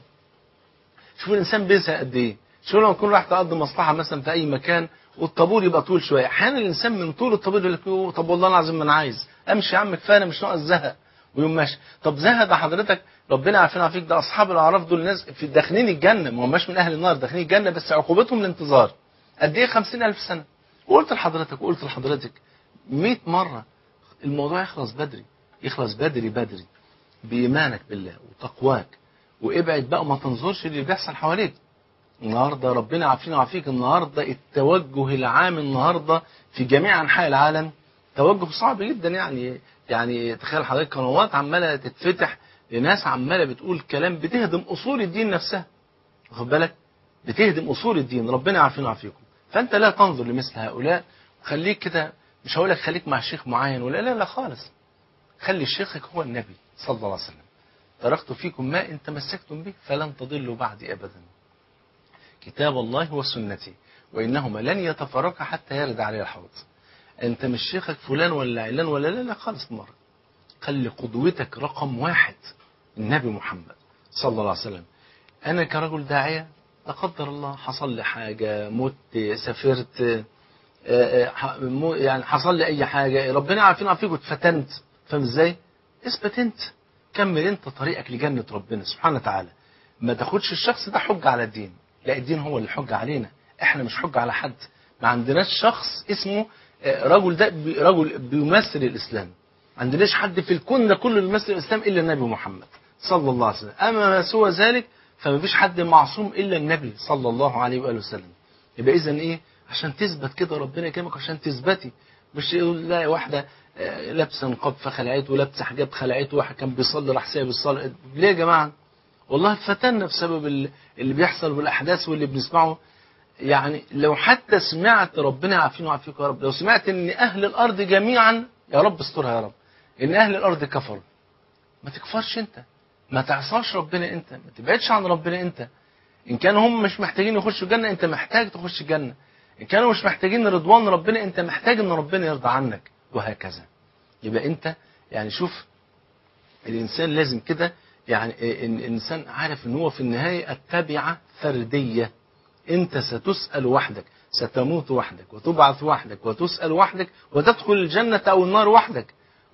شوف الإنسان بيزهق قد إيه شوف لما يكون راح تقضي مصلحة مثلا في أي مكان والطابور يبقى طول شوية أحيانا الإنسان من طول الطابور يقول لك طب والله العظيم ما أنا عايز أمشي يا عم كفاية أنا مش ناقص زهق ويقوم ماشي طب زهق ده حضرتك ربنا عارفين فيك ده اصحاب الاعراف دول ناس في داخلين الجنه ما هماش من اهل النار داخلين الجنه بس عقوبتهم الانتظار قد ايه 50000 سنه وقلت لحضرتك وقلت لحضرتك 100 مره الموضوع يخلص بدري يخلص بدري بدري بايمانك بالله وتقواك وابعد بقى ما تنظرش اللي بيحصل حواليك النهارده ربنا عافينا وعافيك النهارده التوجه العام النهارده في جميع انحاء العالم توجه صعب جدا يعني يعني تخيل حضرتك قنوات عماله تتفتح لناس عماله بتقول كلام بتهدم اصول الدين نفسها واخد بالك بتهدم اصول الدين ربنا يعافينا ويعافيكم فانت لا تنظر لمثل هؤلاء وخليك كده مش هقول لك خليك مع شيخ معين ولا لا لا خالص خلي شيخك هو النبي صلى الله عليه وسلم تركت فيكم ما ان تمسكتم به فلن تضلوا بعدي ابدا كتاب الله وسنتي وانهما لن يتفرقا حتى يرد علي الحوض انت مش شيخك فلان ولا علان ولا لا لا خالص مرة خلي قدوتك رقم واحد النبي محمد صلى الله عليه وسلم انا كرجل داعية لا قدر الله حصل لي حاجة مت سافرت يعني حصل لي اي حاجة ربنا عارفين عارفيك واتفتنت فاهم ازاي اثبت انت كمل انت طريقك لجنة ربنا سبحانه وتعالى ما تاخدش الشخص ده حجة على الدين لا الدين هو اللي حجة علينا احنا مش حجة على حد ما عندناش شخص اسمه رجل ده رجل بيمثل الإسلام ما عندناش حد في الكون ده كله بيمثل الإسلام إلا النبي محمد صلى الله عليه وسلم أما ما سوى ذلك فما فيش حد معصوم إلا النبي صلى الله عليه وآله وسلم يبقى إذا إيه عشان تثبت كده ربنا يكرمك عشان تثبتي مش يقول لا واحدة لابسه نقاب فخلعته ولابسه حجاب خلعته واحد كان بيصلي راح سايب الصلاه ليه يا جماعه؟ والله فتنا بسبب اللي بيحصل والاحداث واللي بنسمعه يعني لو حتى سمعت ربنا يعافينا ويعافيك يا رب لو سمعت ان اهل الارض جميعا يا رب استرها يا رب ان اهل الارض كفروا ما تكفرش انت ما تعصاش ربنا انت ما تبعدش عن ربنا انت ان كانوا هم مش محتاجين يخشوا الجنه انت محتاج تخش الجنه ان كانوا مش محتاجين رضوان ربنا انت محتاج ان ربنا يرضى عنك وهكذا يبقى انت يعني شوف الانسان لازم كده يعني ان الانسان عارف ان هو في النهايه التبعه فرديه انت ستسأل وحدك ستموت وحدك وتبعث وحدك وتسأل وحدك وتدخل الجنة أو النار وحدك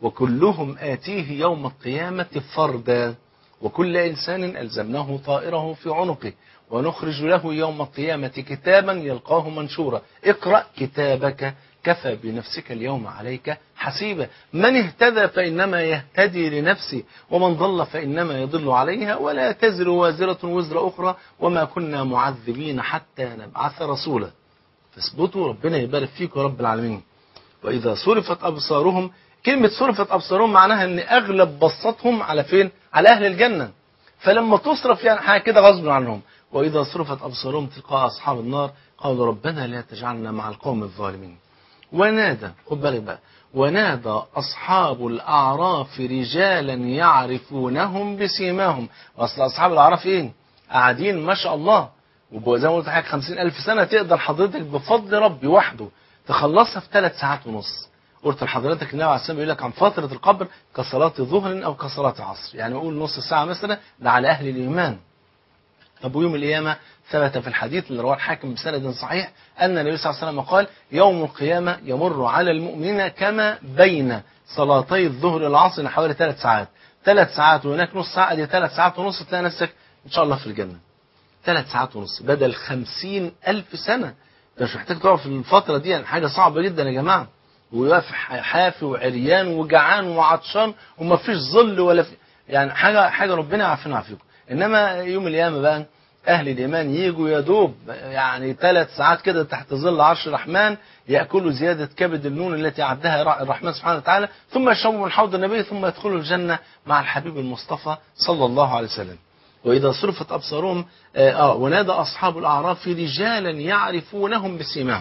وكلهم آتيه يوم القيامة فردا وكل إنسان ألزمناه طائره في عنقه ونخرج له يوم القيامة كتابا يلقاه منشورا اقرأ كتابك كفى بنفسك اليوم عليك حسيبا من اهتدى فإنما يهتدي لنفسه ومن ضل فإنما يضل عليها ولا تزر وازرة وزر أخرى وما كنا معذبين حتى نبعث رسولا فاثبتوا ربنا يبارك فيك يا رب العالمين وإذا صرفت أبصارهم كلمة صرفت أبصارهم معناها أن أغلب بصتهم على فين على أهل الجنة فلما تصرف يعني حاجة كده غصب عنهم وإذا صرفت أبصارهم تلقاء أصحاب النار قالوا ربنا لا تجعلنا مع القوم الظالمين ونادى خد بالك بقى ونادى أصحاب الأعراف رجالا يعرفونهم بسيماهم وأصل أصحاب الأعراف إيه قاعدين ما شاء الله وزي ما قلت لحضرتك 50 ألف سنة تقدر حضرتك بفضل ربي وحده تخلصها في ثلاث ساعات ونص قلت لحضرتك النبي عليه الصلاه يقول لك عن فترة القبر كصلاة ظهر أو كصلاة عصر يعني أقول نص ساعة مثلا ده على أهل الإيمان طب ويوم القيامة ثبت في الحديث اللي رواه الحاكم بسند صحيح أن النبي صلى الله عليه وسلم قال يوم القيامة يمر على المؤمنين كما بين صلاتي الظهر والعصر حوالي ثلاث ساعات ثلاث ساعات وهناك نص ساعة دي ثلاث ساعات ونص تلاقي نفسك إن شاء الله في الجنة ثلاث ساعات ونص بدل خمسين ألف سنة انت مش محتاج تقف في الفترة دي يعني حاجة صعبة جدا يا جماعة ويقف حافي وعريان وجعان وعطشان وما فيش ظل ولا في يعني حاجة حاجة ربنا يعافينا ويعافيكم إنما يوم القيامة بقى أهل الإيمان يجوا يا دوب يعني ثلاث ساعات كده تحت ظل عرش الرحمن يأكلوا زيادة كبد النون التي أعدها الرحمن سبحانه وتعالى ثم يشربوا من حوض النبي ثم يدخلوا الجنة مع الحبيب المصطفى صلى الله عليه وسلم وإذا صرفت أبصارهم آه ونادى أصحاب الأعراف رجالا يعرفونهم بسيماهم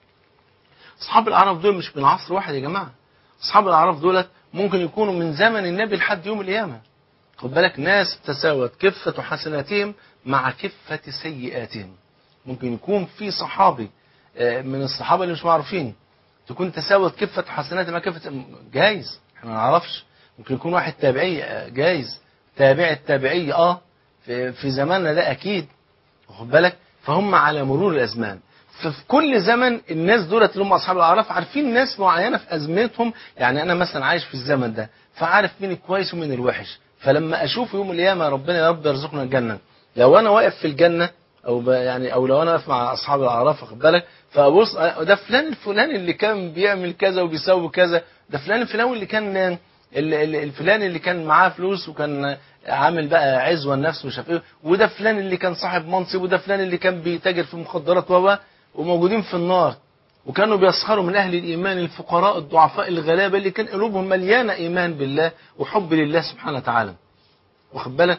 أصحاب الأعراف دول مش من عصر واحد يا جماعة أصحاب الأعراف دولت ممكن يكونوا من زمن النبي لحد يوم القيامة خد بالك ناس تساوت كفة حسناتهم مع كفة سيئاتهم ممكن يكون في صحابي من الصحابة اللي مش معروفين تكون تساوت كفة حسناته مع كفة جايز احنا ما نعرفش ممكن يكون واحد تابعي جايز تابع التابعي اه في, في زماننا ده اكيد واخد بالك فهم على مرور الازمان ففي كل زمن الناس دولت اللي هم اصحاب الاعراف عارفين ناس معينه في ازمتهم يعني انا مثلا عايش في الزمن ده فعارف مين الكويس ومين الوحش فلما اشوف يوم القيامه ربنا يا رب يرزقنا الجنه لو انا واقف في الجنه او يعني او لو انا واقف مع اصحاب الاعراف واخد بالك فابص ده فلان الفلاني اللي كان بيعمل كذا وبيسوي كذا ده فلان الفلاني اللي كان الفلان اللي كان معاه فلوس وكان عامل بقى عزوه لنفسه ومش عارف ايه وده فلان اللي كان صاحب منصب وده فلان اللي كان بيتاجر في مخدرات و وموجودين في النار وكانوا بيسخروا من اهل الايمان الفقراء الضعفاء الغلابه اللي كان قلوبهم مليانه ايمان بالله وحب لله سبحانه وتعالى واخد بالك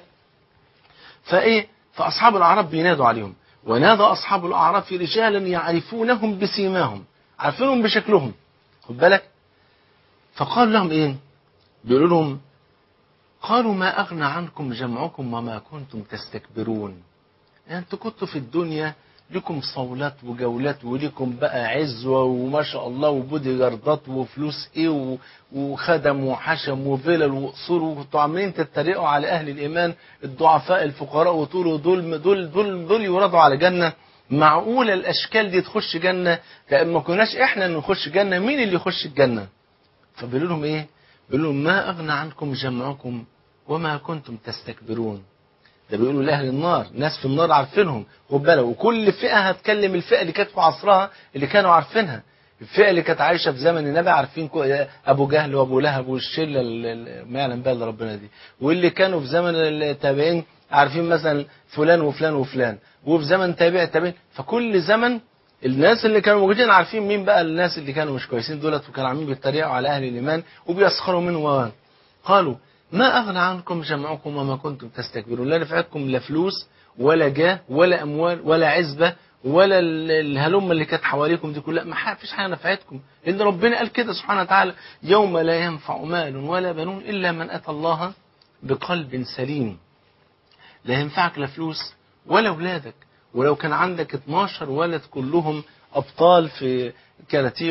فايه فاصحاب الاعراف بينادوا عليهم ونادى اصحاب الاعراف رجالا يعرفونهم بسيماهم عارفينهم بشكلهم خد بالك فقال لهم ايه بيقولوا لهم قالوا ما أغنى عنكم جمعكم وما كنتم تستكبرون يعني انتوا كنتوا في الدنيا لكم صولات وجولات ولكم بقى عزوة وما شاء الله وبودي جاردات وفلوس ايه وخدم وحشم وفلل وقصور وكنتوا عاملين تتريقوا على اهل الايمان الضعفاء الفقراء وتقولوا دول دول دول دول يرادوا على جنة معقولة الاشكال دي تخش جنة لان ما كناش احنا نخش جنة مين اللي يخش الجنة فبيقولوا لهم ايه بيقولوا لهم ما اغنى عنكم جمعكم وما كنتم تستكبرون ده بيقولوا لأهل النار ناس في النار عارفينهم خد بالك وكل فئة هتكلم الفئة اللي كانت في عصرها اللي كانوا عارفينها الفئة اللي كانت عايشة في زمن النبي عارفين أبو جهل وأبو لهب والشلة ما يعلم بها إلا ربنا دي واللي كانوا في زمن التابعين عارفين مثلا فلان وفلان وفلان وفي زمن تابع التابعين فكل زمن الناس اللي كانوا موجودين عارفين مين بقى الناس اللي كانوا مش كويسين دولت وكانوا عاملين بيتريقوا على أهل الإيمان وبيسخروا منهم قالوا ما أغنى عنكم جمعكم وما كنتم تستكبرون لا نفعتكم لا فلوس ولا جاه ولا أموال ولا عزبة ولا الهلم اللي كانت حواليكم دي كلها ما فيش حاجة نفعتكم لأن ربنا قال كده سبحانه وتعالى يوم لا ينفع مال ولا بنون إلا من أتى الله بقلب سليم لا ينفعك لا فلوس ولا أولادك ولو كان عندك 12 ولد كلهم أبطال في الكاراتيه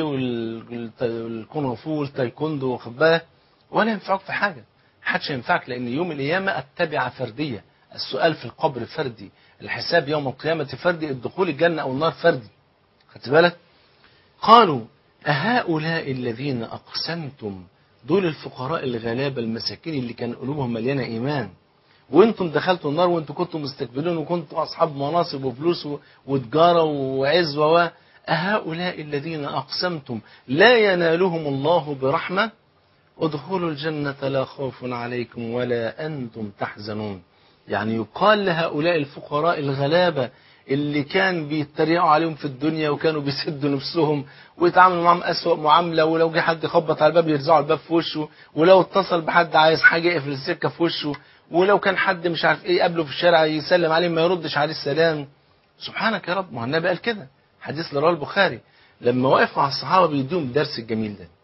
والكونغ فو والتايكوندو واخد بالك ولا ينفعك في حاجة حدش ينفعك لأن يوم القيامة التبعة فردية السؤال في القبر فردي الحساب يوم القيامة فردي الدخول الجنة أو النار فردي خدت بالك قالوا أهؤلاء الذين أقسمتم دول الفقراء الغلابة المساكين اللي كان قلوبهم مليانة إيمان وانتم دخلتوا النار وانتم كنتم مستكبرين وكنتم أصحاب مناصب وفلوس وتجارة وعزوة أهؤلاء الذين أقسمتم لا ينالهم الله برحمة ادخلوا الجنة لا خوف عليكم ولا أنتم تحزنون يعني يقال لهؤلاء الفقراء الغلابة اللي كان بيتريقوا عليهم في الدنيا وكانوا بيسدوا نفسهم ويتعاملوا معاهم أسوأ معاملة ولو جه حد يخبط على الباب يرزعوا الباب في وشه ولو اتصل بحد عايز حاجة يقفل السكة في وشه ولو كان حد مش عارف ايه قابله في الشارع يسلم عليه ما يردش عليه السلام سبحانك يا رب ما هو النبي قال كده حديث لرواه البخاري لما وقف مع الصحابة بيديهم الدرس الجميل ده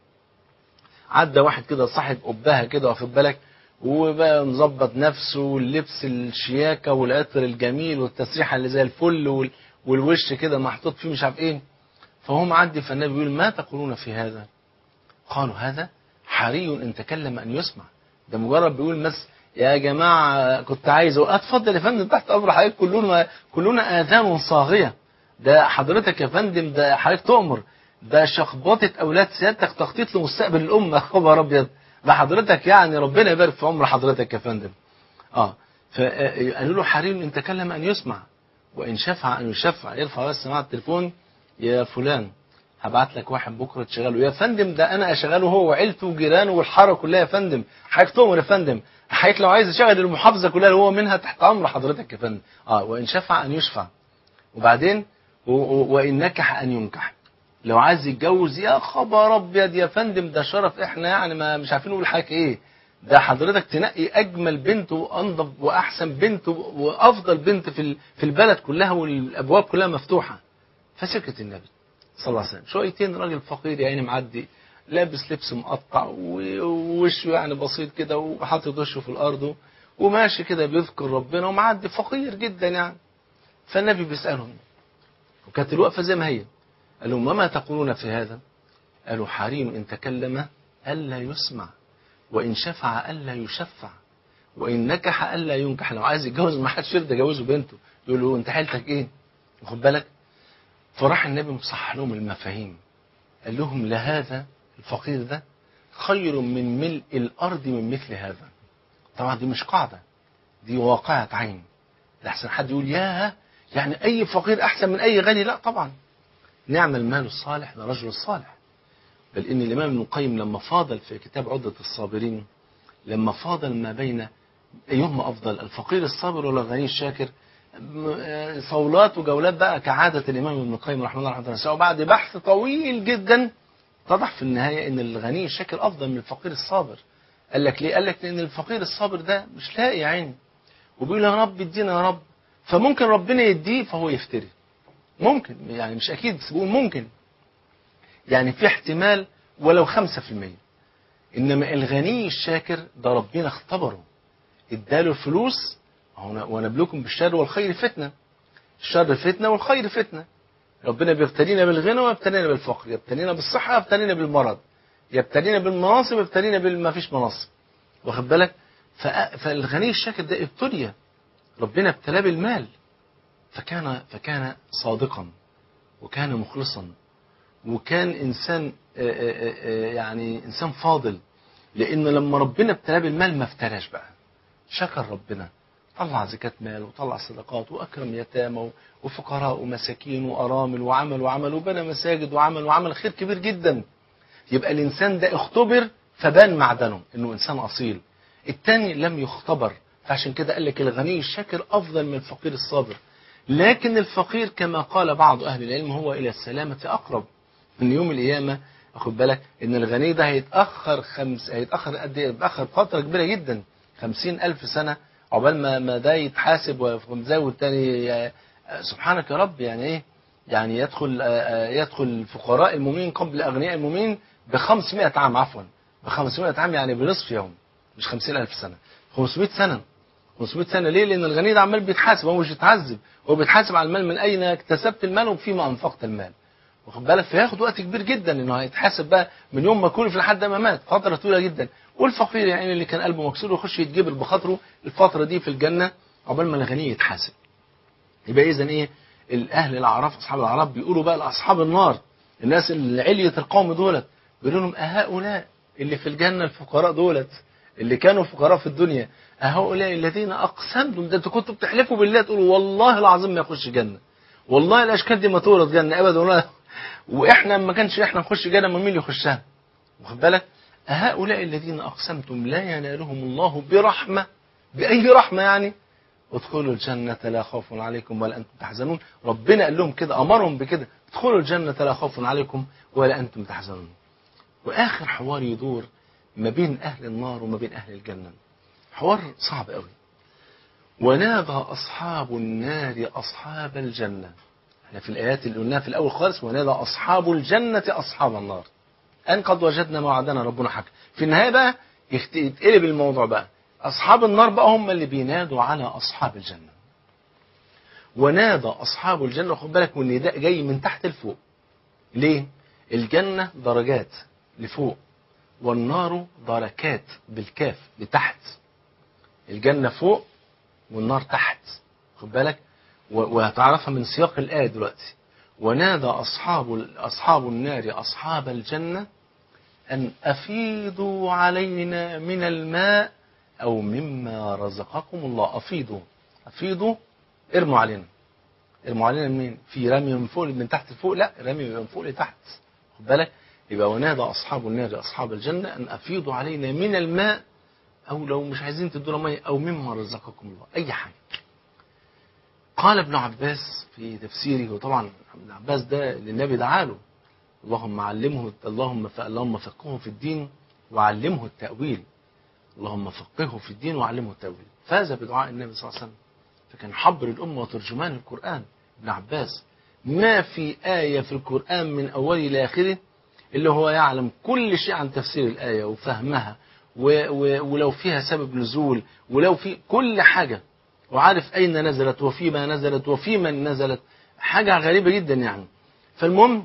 عدى واحد كده صاحب قبها كده واخد بالك وبقى مظبط نفسه واللبس الشياكة والعطر الجميل والتسريحة اللي زي الفل وال... والوش كده محطوط فيه مش عارف ايه فهو معدي فالنبي بيقول ما تقولون في هذا قالوا هذا حري ان تكلم ان يسمع ده مجرد بيقول بس يا جماعة كنت عايز اتفضل يا فندم تحت امر حضرتك كلنا كلنا اذان صاغية ده حضرتك يا فندم ده حضرتك تؤمر ده شخبطة اولاد سيادتك تخطيط لمستقبل الامة خبر ابيض ده حضرتك يعني ربنا يبارك في عمر حضرتك يا فندم اه فقالوا له حري ان تكلم ان يسمع وان شفع ان يشفع يرفع بس معاه التليفون يا فلان هبعت لك واحد بكره تشغله يا فندم ده انا اشغله هو وعيلته وجيرانه والحاره كلها يا فندم حضرتك تؤمر يا فندم حضرتك لو عايز اشغل المحافظه كلها اللي هو منها تحت امر حضرتك يا فندم اه وان شفع ان يشفع وبعدين و- و- وان نكح ان ينكح لو عايز يتجوز يا خبر ابيض يا فندم ده شرف احنا يعني ما مش عارفين نقول حاجه ايه ده حضرتك تنقي اجمل بنت وانضف واحسن بنت وافضل بنت في ال- في البلد كلها والابواب كلها مفتوحه فسكت النبي صلى الله عليه وسلم شويتين راجل فقير يا عيني معدي لابس لبس مقطع و- ووشه يعني بسيط كده وحاطط وشه في الارض وماشي كده بيذكر ربنا ومعدي فقير جدا يعني فالنبي بيسالهم وكانت الوقفه زي ما هي قال لهم وما تقولون في هذا قالوا حري ان تكلم الا يسمع وان شفع الا يشفع وان نكح الا ينكح لو عايز يتجوز ما حدش يرضى يجوزه بنته يقول له انت حيلتك ايه واخد بالك فراح النبي مصحح لهم المفاهيم قال لهم لهذا الفقير ده خير من ملء الارض من مثل هذا طبعا دي مش قاعده دي واقعه عين لحسن حد يقول ياه يعني اي فقير احسن من اي غني لا طبعا نعم المال الصالح لرجل الصالح بل ان الامام ابن القيم لما فاضل في كتاب عدة الصابرين لما فاضل ما بين ايهما افضل الفقير الصابر ولا الغني الشاكر م- آه، صولات وجولات بقى كعادة الامام ابن القيم رحمه الله رحمه الله وبعد بحث طويل جدا اتضح في النهاية ان الغني الشاكر افضل من الفقير الصابر قال لك ليه قال لك لان الفقير الصابر ده مش لاقي يا عيني وبيقول يا رب ادينا يا رب فممكن ربنا يديه فهو يفتري ممكن يعني مش اكيد بس بقول ممكن يعني في احتمال ولو خمسة في المية انما الغني الشاكر ده ربنا اختبره اداله الفلوس هنا- ونبلوكم بالشر والخير فتنة الشر فتنة والخير فتنة ربنا بيبتلينا بالغنى ويبتلينا بالفقر يبتلينا بالصحة يبتلينا بالمرض يبتلينا بالمناصب يبتلينا بالما فيش مناصب واخد بالك فأ- فالغني الشاكر ده ابتلي ربنا ابتلاه بالمال فكان فكان صادقا وكان مخلصا وكان انسان آه، آه، آه، يعني انسان فاضل لان لما ربنا ابتلاه بالمال ما افتراش بقى شكر ربنا طلع زكاة مال وطلع صدقات واكرم يتامى وفقراء ومساكين وارامل وعمل وعمل وبنى مساجد وعمل وعمل خير كبير جدا يبقى الانسان ده اختبر فبان معدنه انه انسان اصيل التاني لم يختبر فعشان كده قال لك الغني الشاكر افضل من الفقير الصابر لكن الفقير كما قال بعض اهل العلم هو الى السلامه اقرب ان يوم القيامه واخد بالك ان الغني ده هيتاخر خمس هيتاخر قد ايه هيتاخر فتره كبيره جدا خمسين الف سنه عقبال ما ما ده يتحاسب وزي والتاني يا- سبحانك يا رب يعني ايه يعني يدخل آه، آه، يدخل فقراء المؤمنين قبل اغنياء المؤمنين ب 500 عام عفوا ب 500 عام يعني بنصف يوم مش 50000 سنه 500 سنه 500 سنه ليه؟ لان الغني ده عمال بيتحاسب هو مش بيتعذب هو بيتحاسب على المال من اين اكتسبت المال وفيما انفقت المال واخد بالك فياخد وقت كبير جدا انه هيتحاسب بقى من يوم ما كلف لحد ما مات فتره طويله جدا والفقير يعني اللي كان قلبه مكسور يخش يتجبر بخاطره الفتره دي في الجنه عقبال ما الغني يتحاسب يبقى اذا ايه الاهل الاعراف اصحاب الاعراف بيقولوا بقى لاصحاب النار الناس اللي علية القوم دولت بيقولوا لهم اهؤلاء اللي في الجنه الفقراء دولت اللي كانوا فقراء في الدنيا اهؤلاء الذين اقسمتم ده انتوا كنتوا بتحلفوا بالله تقولوا والله العظيم ما يخش جنه والله الاشكال دي ما تورث جنه ابدا ولا واحنا ما كانش احنا نخش جنه ما مين اللي يخشها واخد بالك هؤلاء الذين اقسمتم لا ينالهم الله برحمه باي رحمه يعني ادخلوا الجنة لا خوف عليكم ولا أنتم تحزنون ربنا قال لهم كده أمرهم بكده ادخلوا الجنة لا خوف عليكم ولا أنتم تحزنون وآخر حوار يدور ما بين أهل النار وما بين أهل الجنة حوار صعب قوي ونادى أصحاب النار أصحاب الجنة احنا في الآيات اللي قلناها في الأول خالص ونادى أصحاب الجنة أصحاب النار أن قد وجدنا ما وعدنا ربنا حقا في النهاية بقى يخت- يتقلب الموضوع بقى أصحاب النار بقى هم اللي بينادوا على أصحاب الجنة ونادى أصحاب الجنة خد بالك والنداء جاي من تحت لفوق ليه؟ الجنة درجات لفوق والنار دركات بالكاف لتحت الجنة فوق والنار تحت خد بالك و- وهتعرفها من سياق الآية دلوقتي ونادى أصحاب أصحاب النار أصحاب الجنة أن أفيضوا علينا من الماء أو مما رزقكم الله أفيضوا أفيضوا ارموا علينا ارموا علينا منين؟ في رمي من فوق من تحت لفوق؟ لا رمي من فوق لتحت خد بالك يبقى ونادى أصحاب النار أصحاب الجنة أن أفيضوا علينا من الماء أو لو مش عايزين تدونا مية أو مما رزقكم الله أي حاجة قال ابن عباس في تفسيره وطبعا ابن عباس ده للنبي دعا له اللهم علمه اللهم ف... اللهم فقهه في الدين وعلمه التأويل اللهم فقهه في الدين وعلمه التأويل فاز بدعاء النبي صلى الله عليه وسلم فكان حبر الأمة وترجمان القرآن ابن عباس ما في آية في القرآن من أوله إلى آخره اللي هو يعلم كل شيء عن تفسير الآية وفهمها و... و... ولو فيها سبب نزول ولو في كل حاجة وعارف أين نزلت وفيما نزلت وفي من نزلت حاجة غريبة جدا يعني فالمهم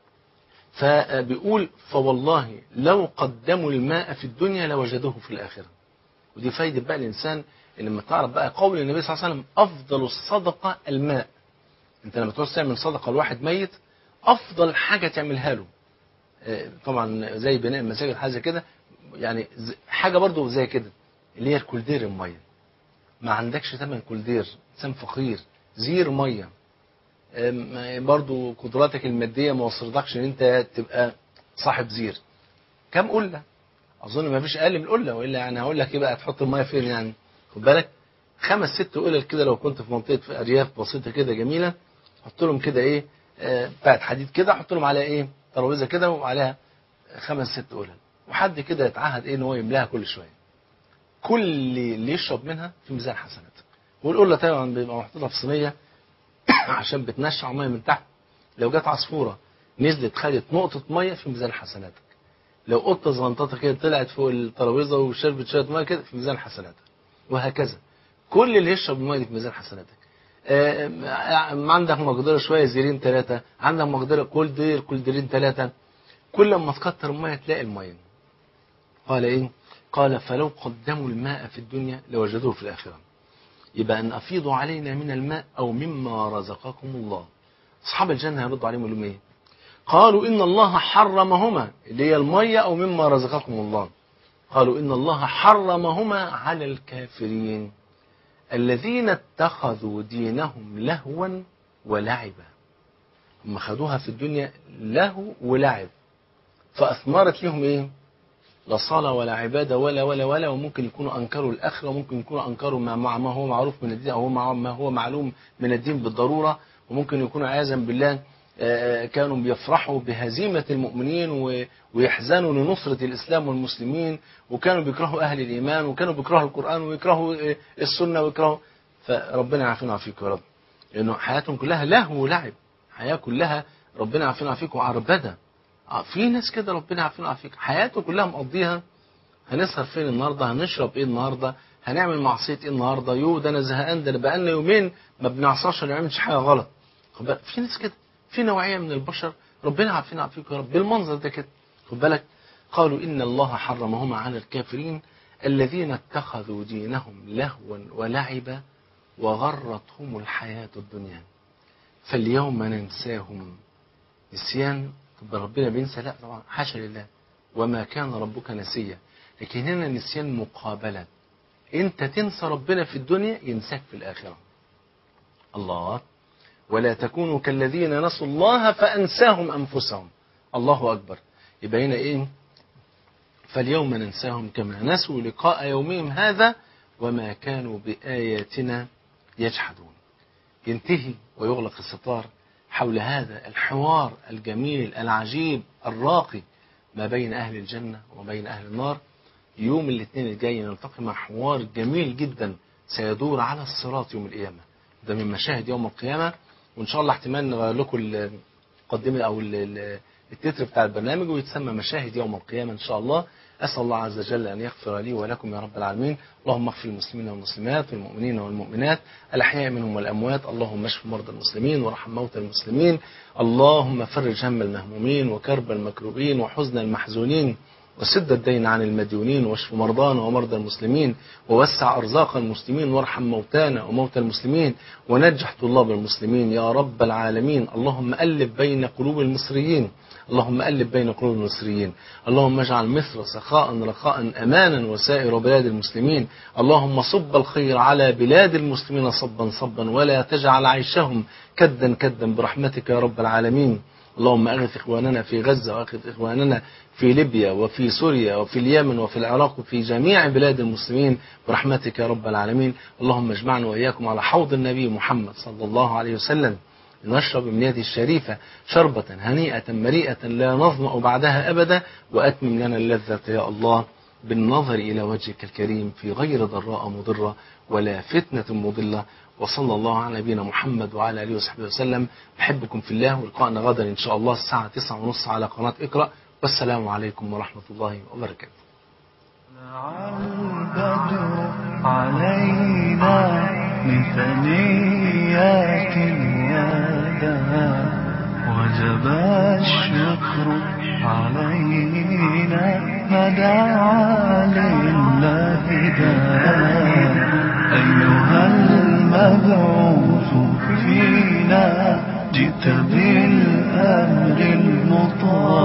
فبيقول فوالله لو قدموا الماء في الدنيا لوجدوه في الآخرة ودي فايدة بقى الإنسان إن لما تعرف بقى قول النبي صلى الله عليه وسلم أفضل الصدقة الماء أنت لما تعوز تعمل صدقة لواحد ميت أفضل حاجة تعملها له آه، طبعا زي بناء المساجد حاجة زي كده يعني ز- حاجة برضو زي كده اللي هي الكولدير المية ما عندكش تمن كولدير إنسان فقير زير مية آم، برضو قدراتك المادية ما وصلتكش ان انت تبقى صاحب زير كم قلة اظن ما فيش اقل من قلة والا يعني هقول لك ايه بقى تحط المية فين يعني خد بالك خمس ست قلل كده لو كنت في منطقة في ارياف بسيطة كده جميلة حط لهم كده ايه آه، بتاعت حديد كده حط لهم عليها ايه ترابيزة كده وعليها خمس ست قلل وحد كده يتعهد ايه ان هو يملاها كل شوية كل اللي يشرب منها في ميزان حسناته والقلة طبعا بيبقى محطوطة في صينية عشان بتنشع ميه من تحت لو جت عصفوره نزلت خدت نقطه ميه في ميزان حسناتك لو قطه زغنططه كده طلعت فوق الترابيزه وشربت شويه ميه كده في ميزان حسناتك وهكذا كل اللي يشرب الميه دي في ميزان حسناتك آه، عندك مقدره شويه زيرين ثلاثه عندك مقدره كل دير كل ديرين ثلاثه كل ما تكتر الميه تلاقي الميه قال ايه قال فلو قدموا الماء في الدنيا لوجدوه في الاخره يبقى أن أفيضوا علينا من الماء أو مما رزقكم الله أصحاب الجنة هيردوا عليهم يقولوا إيه قالوا إن الله حرمهما اللي هي المية أو مما رزقكم الله قالوا إن الله حرمهما على الكافرين الذين اتخذوا دينهم لهوا ولعبا هم خدوها في الدنيا لهو ولعب فأثمرت لهم إيه لا صلاة ولا عبادة ولا ولا ولا وممكن يكونوا أنكروا الآخرة وممكن يكونوا أنكروا ما, مع ما هو معروف من الدين أو مع ما هو معلوم من الدين بالضرورة وممكن يكونوا عياذا بالله آه، كانوا بيفرحوا بهزيمة المؤمنين و- ويحزنوا لنصرة الإسلام والمسلمين وكانوا بيكرهوا أهل الإيمان وكانوا بيكرهوا القرآن ويكرهوا آه، السنة ويكرهوا فربنا يعافينا ويعافيك يا رب لأنه حياتهم كلها لهو ولعب حياة كلها ربنا يعافينا ويعافيك وعربدة آه، في ناس كده ربنا يعافينا ويعافيك حياته كلها مقضيها هنسهر فين النهارده هنشرب ايه النهارده هنعمل معصيه ايه النهارده يو ده انا زهقان ده انا بقالنا يومين ما بنعصاش ولا نعملش حاجه غلط خد بالك في ناس كده في نوعيه من البشر ربنا يعافينا ويعافيك يا رب بالمنظر ده كده خد بالك قالوا ان الله حرمهما على الكافرين الذين اتخذوا دينهم لهوا ولعبا وغرتهم الحياه الدنيا فاليوم ننساهم نسيان طب ربنا بينسى لا طبعا حاشا لله وما كان ربك نسيا لكن هنا نسيان مقابلة انت تنسى ربنا في الدنيا ينساك في الآخرة الله ولا تكونوا كالذين نسوا الله فأنساهم أنفسهم الله أكبر يبقى هنا إيه فاليوم ننساهم كما نسوا لقاء يومهم هذا وما كانوا بآياتنا يجحدون ينتهي ويغلق الستار حول هذا الحوار الجميل العجيب الراقي ما بين أهل الجنة وبين أهل النار يوم الاثنين الجاي نلتقي مع حوار جميل جدا سيدور على الصراط يوم القيامة ده من مشاهد يوم القيامة وان شاء الله احتمال نغير لكم المقدمه او ال- ال- التتر بتاع البرنامج ويتسمى مشاهد يوم القيامه ان شاء الله اسال الله عز وجل ان يغفر لي ولكم يا رب العالمين اللهم اغفر للمسلمين والمسلمات والمؤمنين والمؤمنات الاحياء منهم والاموات اللهم اشف مرضى المسلمين وارحم موتى المسلمين اللهم فرج هم المهمومين وكرب المكروبين وحزن المحزونين وسد الدين عن المديونين واشف مرضانا ومرضى المسلمين ووسع أرزاق المسلمين وارحم موتانا وموتى المسلمين ونجح طلاب المسلمين يا رب العالمين اللهم ألف بين قلوب المصريين اللهم ألف بين قلوب المصريين اللهم اجعل مصر سخاء رخاء أمانا وسائر بلاد المسلمين اللهم صب الخير على بلاد المسلمين صبا صبا ولا تجعل عيشهم كدا كدا برحمتك يا رب العالمين اللهم أغث إخواننا في غزة وأغث إخواننا في ليبيا وفي سوريا وفي اليمن وفي العراق وفي جميع بلاد المسلمين برحمتك يا رب العالمين اللهم اجمعنا وإياكم على حوض النبي محمد صلى الله عليه وسلم نشرب من يده الشريفة شربة هنيئة مريئة لا نظمأ بعدها أبدا وأتمم لنا اللذة يا الله بالنظر إلى وجهك الكريم في غير ضراء مضرة ولا فتنة مضلة وصلى الله على نبينا محمد وعلى آله وصحبه وسلم بحبكم في الله ولقائنا غدا إن شاء الله الساعة 9:30 على قناة اقرأ والسلام عليكم ورحمة الله وبركاته طلع البدر علينا من ثنيات الوداع وجب الشكر علينا ما دعا لله داع أيها المبعوث فينا جئت بالأمر المطاع